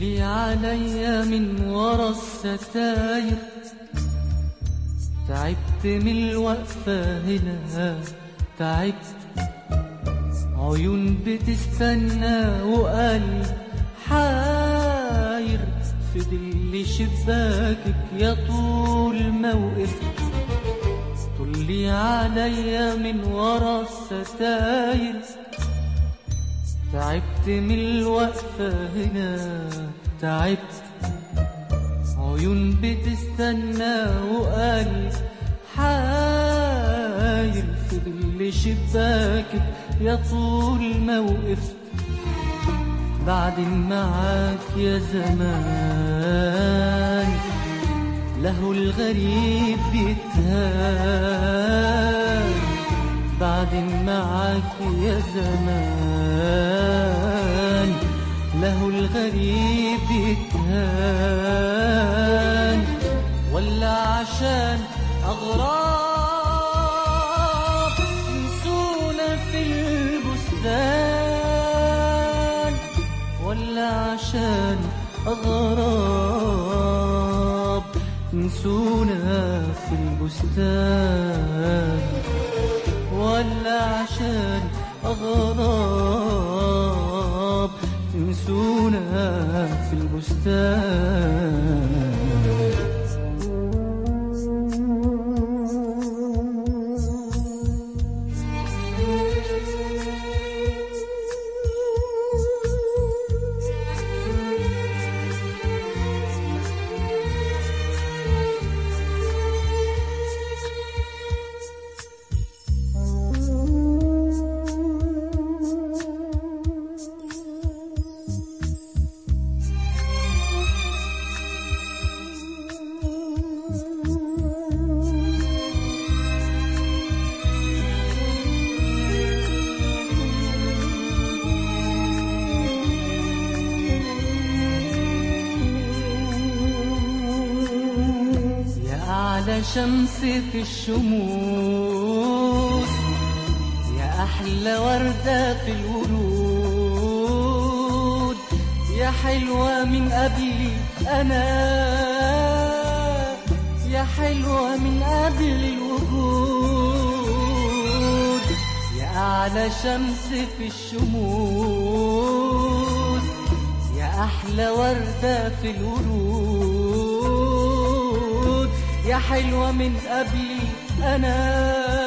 طلي عليا من ورا الستاير تعبت من الوقفة هنا تعبت عيون بتستنى وقلب حاير في ظل شباكك يا طول ما وقفت طلي عليا من ورا الستاير تعبت من الوقفة هنا تعبت عيون بتستنى وقلب حاير في ظل شباكك يا طول ما وقفت بعد معاك يا زمان له الغريب بيتهان بعد معاك يا زمان له الغريب بيتهان ولا عشان أغراب نسونا في البستان ولا عشان أغراب نسونا في البستان ولا عشان أغراب تنسونا في البستان يا أعلى شمس في الشموس يا أحلى وردة في الورود يا حلوة من قبلي أنا يا حلوة من قبل الوجود يا أعلى شمس في الشموس يا أحلى وردة في الورود يا حلوة من قبلي أنا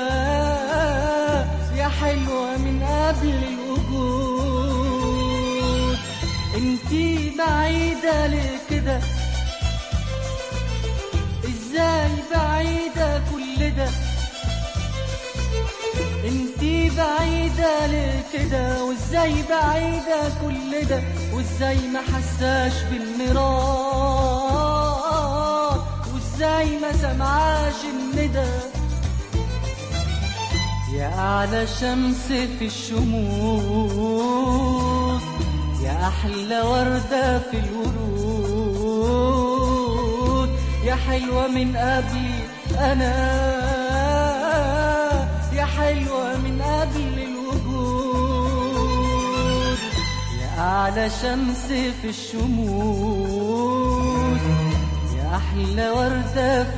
يا حلوة من قبل الوجود انتي بعيدة ليه كده ازاي بعيدة كل ده انتي بعيدة ليه كده وازاي بعيدة كل ده وازاي ما حساش بالمرار وازاي ما سمعاش الندى يا أعلى شمس في الشموس يا أحلى وردة في الورود يا حلوة من قبلي أنا يا حلوة من قبل الوجود يا أعلى شمس في الشموس يا أحلى وردة في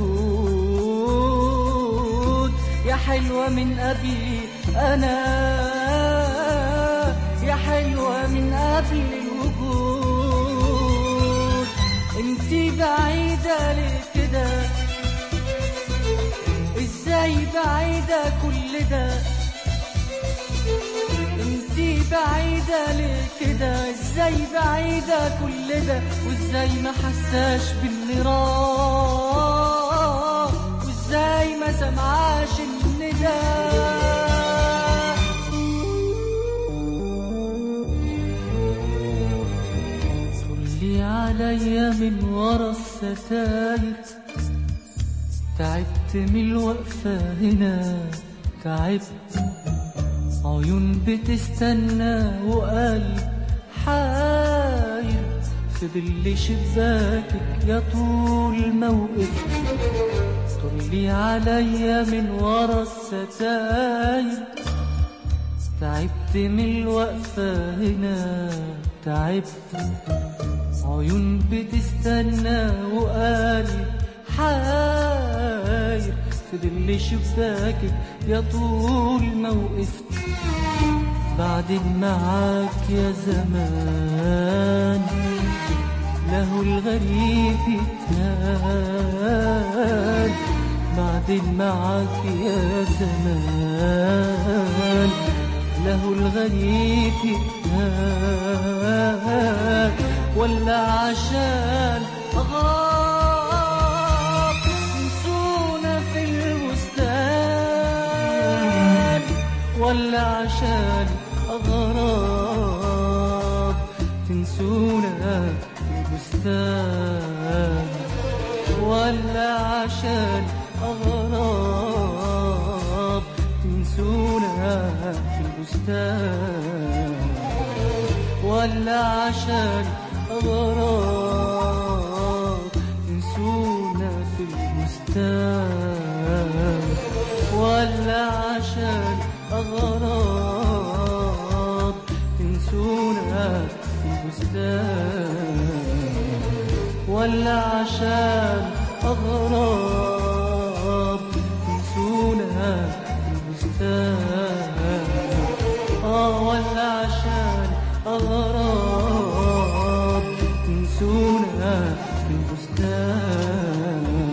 الورود يا حلوة من قبلي أنا يا حلوة من قبل الوجود انتي بعيدة ليه كده ازاي بعيدة كل ده انتي بعيدة ليه كده ازاي بعيدة كل ده وازاي ما حساش بالمرار وازاي ما سمعاش الندى طلي عليا من ورا الستاير تعبت من الوقفة هنا تعبت عيون بتستنى وقلب حاير في ظل شباكك يا طول ما وقفت طلي عليا من ورا الستاير تعبت من الوقفة هنا تعبت عيون بتستنى وقالي حاير في ظل شباكك يا طول ما وقفت بعدين معاك يا زمان له الغريب يتهان بعدين معاك يا زمان له الغريب يتهان ولا عشان أغاب نسونا في البستان ولا عشان أغراب تنسونا في البستان ولا عشان أغراب تنسونا في البستان ولا عشان أغراب تنسونا في البستان ولا عشان أغراب تنسونا في البستان ولا عشان أغراب تنسونا في البستان آه ولا عشان أغراب تنسونا في البستان